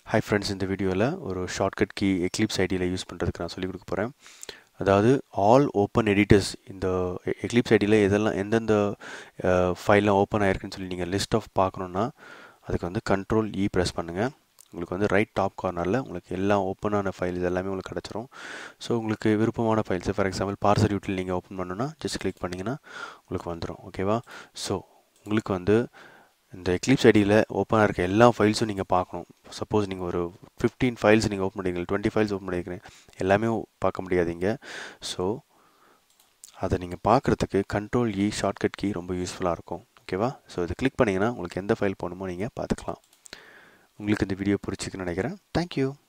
hi friends இந்த வீடியோவில் ஒரு ஷார்ட்கட் கீ எக்லிப்ஸ் ஐடியில் யூஸ் பண்ணுறதுக்கு நான் சொல்லிக் கொடுக்க போகிறேன் அதாவது ஆல் ஓப்பன் எடிட்டர்ஸ் இந்த எக்லிப்ஸ் ஐடியில் எதெல்லாம் எந்தெந்த ஃபைல்லாம் ஓப்பன் ஆயிருக்குன்னு சொல்லி நீங்கள் லிஸ்ட் ஆஃப் பார்க்கணுன்னா அதுக்கு வந்து கண்ட்ரோல் இ ப்ரெஸ் பண்ணுங்கள் உங்களுக்கு வந்து ரைட் டாப் கார்னரில் உங்களுக்கு எல்லா ஓப்பனான ஃபைல்ஸ் எல்லாமே உங்களுக்கு கிடச்சிரும் ஸோ உங்களுக்கு விருப்பமான ஃபைல்ஸ் ஃபார் எக்ஸாம்பிள் பார்சல் யூட்டில் நீங்கள் ஓப்பன் பண்ணணுன்னா ஜஸ்ட் கிளிக் பண்ணிங்கன்னா உங்களுக்கு வந்துடும் ஓகேவா ஸோ உங்களுக்கு வந்து இந்த எக்லிப்ஸ் ஐடியில் ஓப்பனாக இருக்க எல்லா ஃபைல்ஸும் நீங்கள் பார்க்கணும் சப்போஸ் நீங்கள் ஒரு ஃபிஃப்டீன் ஃபைல்ஸ் நீங்கள் ஓப்பன் பண்ணிக்கிறீங்க டுவெண்ட்டி ஃபைல்ஸ் ஓப்பன் பண்ணிக்கிறீங்க எல்லாமே பார்க்க முடியாதீங்க ஸோ அதை நீங்கள் பார்க்குறதுக்கு கண்ட்ரோல் இ ஷார்ட்கட் கீ ரொம்ப யூஸ்ஃபுல்லாக இருக்கும் ஓகேவா ஸோ இது கிளிக் பண்ணிங்கன்னா உங்களுக்கு எந்த ஃபைல் போகணுமோ நீங்கள் பார்த்துக்கலாம் உங்களுக்கு இந்த வீடியோ பிடிச்சிக்குன்னு நினைக்கிறேன் தேங்க்யூ